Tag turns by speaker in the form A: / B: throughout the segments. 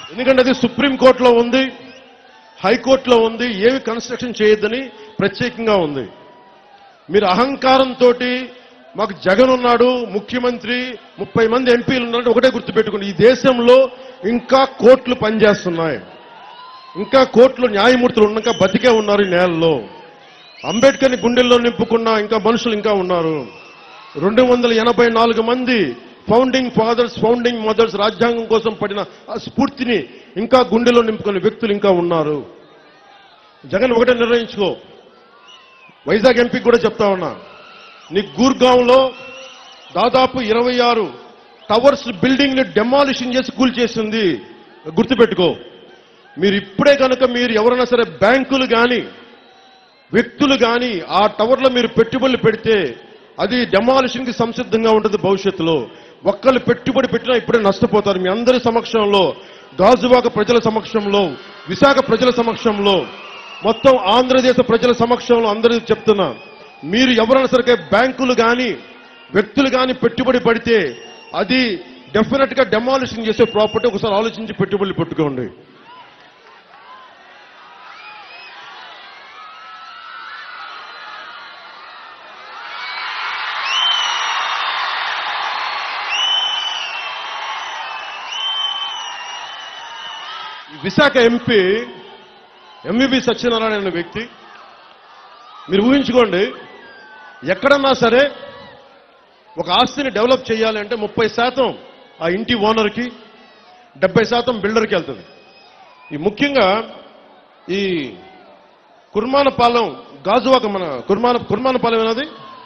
A: ఎందుకంటే అది సుప్రీంకోర్టులో ఉంది హైకోర్టులో ఉంది ఏమి కన్స్ట్రక్షన్ చేయొద్దని ప్రత్యేకంగా ఉంది మీరు అహంకారంతో మాకు జగన్ ఉన్నాడు ముఖ్యమంత్రి ముప్పై మంది ఎంపీలు ఉన్నారంటే ఒకటే గుర్తుపెట్టుకోండి ఈ దేశంలో ఇంకా కోర్టులు పనిచేస్తున్నాయి ఇంకా కోర్టులో న్యాయమూర్తులు ఉన్నాక బతికే ఉన్నారు ఈ నేలలో అంబేద్కర్ని గుండెల్లో నింపుకున్న ఇంకా మనుషులు ఇంకా ఉన్నారు రెండు వందల ఎనభై నాలుగు మంది ఫౌండింగ్ ఫాదర్స్ ఫౌండింగ్ మదర్స్ రాజ్యాంగం కోసం పడిన ఆ స్ఫూర్తిని ఇంకా గుండెలో నింపుకునే వ్యక్తులు ఇంకా ఉన్నారు జగన్ ఒకటే నిర్ణయించుకో వైజాగ్ ఎంపీకి కూడా చెప్తా ఉన్నా నీ గూర్గాంలో దాదాపు ఇరవై ఆరు టవర్స్ బిల్డింగ్ ని డెమాలిషన్ చేసి కూల్ చేసింది గుర్తుపెట్టుకో మీరు ఇప్పుడే కనుక మీరు ఎవరైనా సరే బ్యాంకులు కానీ వ్యక్తులు కానీ ఆ టవర్లో మీరు పెట్టుబడులు పెడితే అది డెమాలిషన్ కి సంసిద్ధంగా ఉంటుంది భవిష్యత్తులో ఒక్కళ్ళు పెట్టుబడి పెట్టినా ఇప్పుడే నష్టపోతారు మీ అందరి సమక్షంలో గాజువాక ప్రజల సమక్షంలో విశాఖ ప్రజల సమక్షంలో మొత్తం ఆంధ్రదేశ ప్రజల సమక్షంలో అందరూ చెప్తున్నా మీరు ఎవరైనా సరే బ్యాంకులు కానీ వ్యక్తులు కానీ పెట్టుబడి పడితే అది డెఫినెట్ గా డెమాలిషన్ చేసే ప్రాపర్టీ ఒకసారి ఆలోచించి పెట్టుబడులు పెట్టుకోండి విశాఖ ఎంపీ ఎంవిబి సత్యనారాయణ అనే వ్యక్తి మీరు ఊహించుకోండి ఎక్కడన్నా సరే ఒక ఆస్తిని డెవలప్ చేయాలి అంటే ముప్పై శాతం ఆ ఇంటి ఓనర్కి డెబ్బై శాతం బిల్డర్కి వెళ్తుంది ఈ ముఖ్యంగా ఈ కుర్మానపాలెం గాజువాక మన కుర్మాన కుర్మానపాలెం ఏనది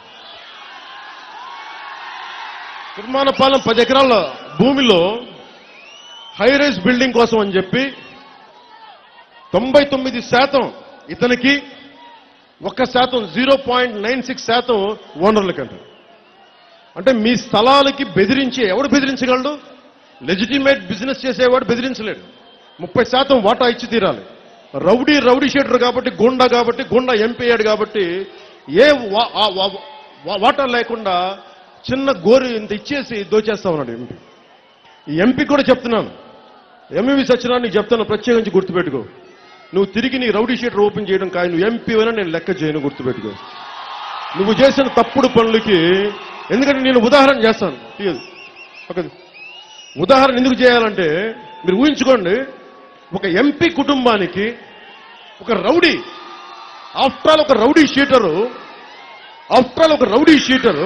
A: కుర్మానపాలెం పది ఎకరాల భూమిలో హై రైజ్ బిల్డింగ్ కోసం అని చెప్పి తొంభై తొమ్మిది శాతం ఇతనికి ఒక్క శాతం జీరో పాయింట్ నైన్ సిక్స్ శాతం ఓనర్లకంట అంటే మీ స్థలాలకి బెదిరించి ఎవడు బెదిరించగలడు లెజిటిమేట్ బిజినెస్ చేసేవాడు బెదిరించలేడు ముప్పై శాతం వాటా ఇచ్చి తీరాలి రౌడీ రౌడీ షీటర్ కాబట్టి గుండా కాబట్టి గుండా ఎంపీ అయ్యాడు కాబట్టి ఏ వా- ఆ వా- వా- వాటా లేకుండా చిన్న గోరు ఇంత ఇచ్చేసి దోచేస్తా ఉన్నాడు ఎంపీ ఈ ఎంపీ కూడా చెప్తున్నాను ఎంఈవి సత్యనారాయణ నీకు చెప్తాను ప్రత్యేకించి గుర్తుపెట్టుకో నువ్వు తిరిగి నీ రౌడీ షీటర్ ఓపెన్ చేయడం కాదు నువ్వు ఎంపీ అయినా నేను లెక్క చేయను గుర్తుపెట్టుకో నువ్వు చేసిన తప్పుడు పనులకి ఎందుకంటే నేను ఉదాహరణ చేస్తాను తీయదు ఒక ఉదాహరణ ఎందుకు చేయాలంటే మీరు ఊహించుకోండి ఒక ఎంపీ కుటుంబానికి ఒక రౌడీ ఆఫ్టర్ ఆల్ ఒక రౌడీ షీటరు ఆఫ్టర్ ఆల్ ఒక రౌడీ షీటరు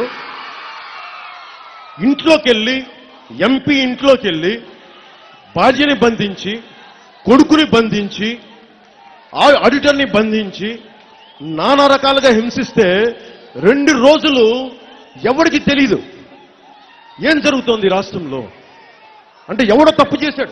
A: ఇంట్లోకి వెళ్ళి ఎంపీ ఇంట్లోకి వెళ్ళి భార్యని బంధించి కొడుకుని బంధించి ఆ- ఆడిటర్ని బంధించి నానా రకాలుగా హింసిస్తే రెండు రోజులు ఎవరికి తెలీదు ఏం జరుగుతోంది ఈ రాష్ట్రంలో అంటే ఎవడో తప్పు చేశాడు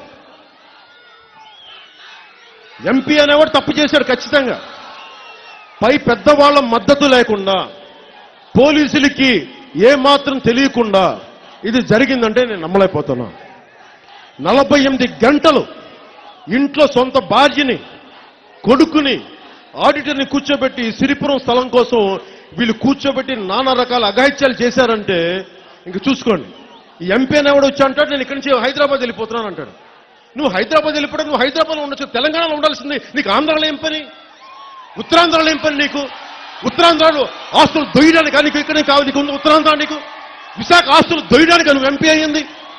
A: ఎంపీ అనేవాడు తప్పు చేశాడు ఖచ్చితంగా పై పెద్దవాళ్ల మద్దతు లేకుండా పోలీసులకి ఏ మాత్రం తెలియకుండా ఇది జరిగిందంటే నేను నమ్మలేకపోతున్నా నలభై ఎనిమిది గంటలు ఇంట్లో సొంత భార్యని కొడుకుని ఆడిటర్ని కూర్చోబెట్టి సిరిపురం స్థలం కోసం వీళ్ళు కూర్చోబెట్టి నానా రకాల అఘాయిత్యాలు చేశారంటే ఇంక చూసుకోండి ఈ ఎంపీ అనేవాడు వచ్చి అంటాడు నేను ఇక్కడి నుంచి హైదరాబాద్ వెళ్ళిపోతున్నాను అంటాడు నువ్వు హైదరాబాద్ వెళ్ళిపోవడం నువ్వు హైదరాబాద్లో ఉండొచ్చు తెలంగాణలో ఉండాల్సింది నీకు ఆంధ్రాలో ఏం పని ఉత్తరాంధ్రలో ఏం పని నీకు ఉత్తరాంధ్రలో ఆస్తులు దొయ్యడానికి నీకు ఇక్కడే కావాలి నీకు ఉంది ఉత్తరాంధ్ర నీకు విశాఖ ఆస్తులు దొయ్యడానికి నువ్వు ఎంపీ అయ్యింది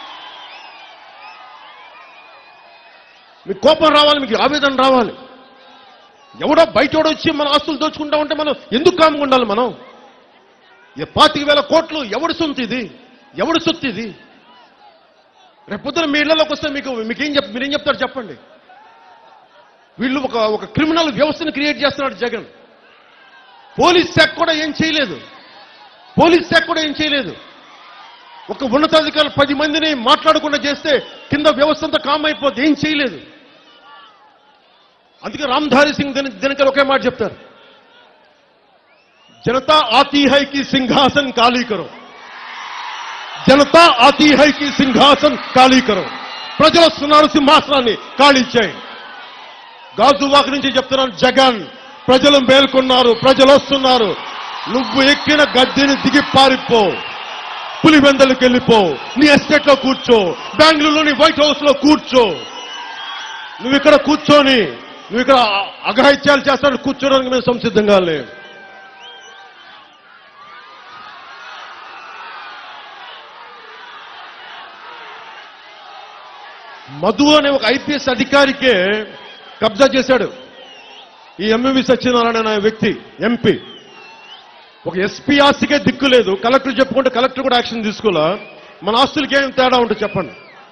A: మీకు కోపం రావాలి మీకు ఆవేదన రావాలి ఎవడో బయటోడో వచ్చి మన ఆస్తులు దోచుకుంటా ఉంటే మనం ఎందుకు కాముగా ఉండాలి మనం ఈ పాతిక వేల కోట్లు ఎవడి సొంత ఇది ఎవడి సొత్తు ఇది రేపు పొద్దున మీ ఇళ్లలోకి వస్తే మీకు మీకేం చెప్ మీరేం చెప్తారు చెప్పండి వీళ్ళు ఒక ఒక క్రిమినల్ వ్యవస్థను క్రియేట్ చేస్తున్నాడు జగన్ పోలీస్ శాఖ కూడా ఏం చేయలేదు పోలీస్ శాఖ కూడా ఏం చేయలేదు ఒక ఉన్నతాధికారులు పది మందిని మాట్లాడకుండా చేస్తే కింద వ్యవస్థ అంతా కామ్ అయిపోద్ది ఏం చేయలేదు అందుకే రామ్ధారి సింగ్ దిన దినకర్ ఒకే మాట చెప్తారు జనతా ఆతీ హై కి సింహాసన్ ఖాళీ కరో జనతా ఆతీ హై కి సింహాసన్ ఖాళీ కరో ప్రజలు వస్తున్నారు సింహాసనాన్ని ఖాళీ చేయండి గాజువాక నుంచి చెప్తున్నాను జగన్ ప్రజలు మేల్కొన్నారు ప్రజలు వస్తున్నారు నువ్వు ఎక్కిన గద్దెని దిగి పారిపో పులివెందలకు వెళ్ళిపో నీ ఎస్టేట్ లో కూర్చో బెంగళూరులోని వైట్ హౌస్ లో కూర్చో నువ్వు ఇక్కడ కూర్చొని నువ్వు ఇక్కడ అ- అఘాయిత్యాలు చేస్తాడు కూర్చోడానికి మేము సంసిద్ధంగా లేవు మధు అనే ఒక ఐపీఎస్ అధికారికే కబ్జా చేశాడు ఈ ఎంఎంవి సత్యనారాయణ అనే వ్యక్తి ఎంపీ ఒక ఎస్పీ ఆస్తికే దిక్కు లేదు కలెక్టర్ చెప్పుకుంటే కలెక్టర్ కూడా యాక్షన్ తీసుకోవాలా మన ఆస్తులకి ఏం తేడా ఉంటుంది చెప్పండి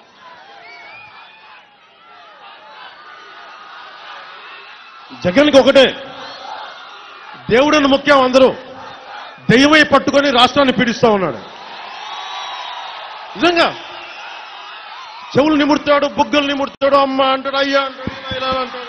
A: జగన్కి ఒకటే దేవుడిని ముఖ్యం అందరూ దెయ్యమై పట్టుకొని రాష్ట్రాన్ని పీడిస్తా ఉన్నాడు నిజంగా చెవులు నిముడతాడు బుగ్గలు నిముడతాడు అమ్మ అంటాడు అయ్యా అంటాడు ఇలా అంటాడు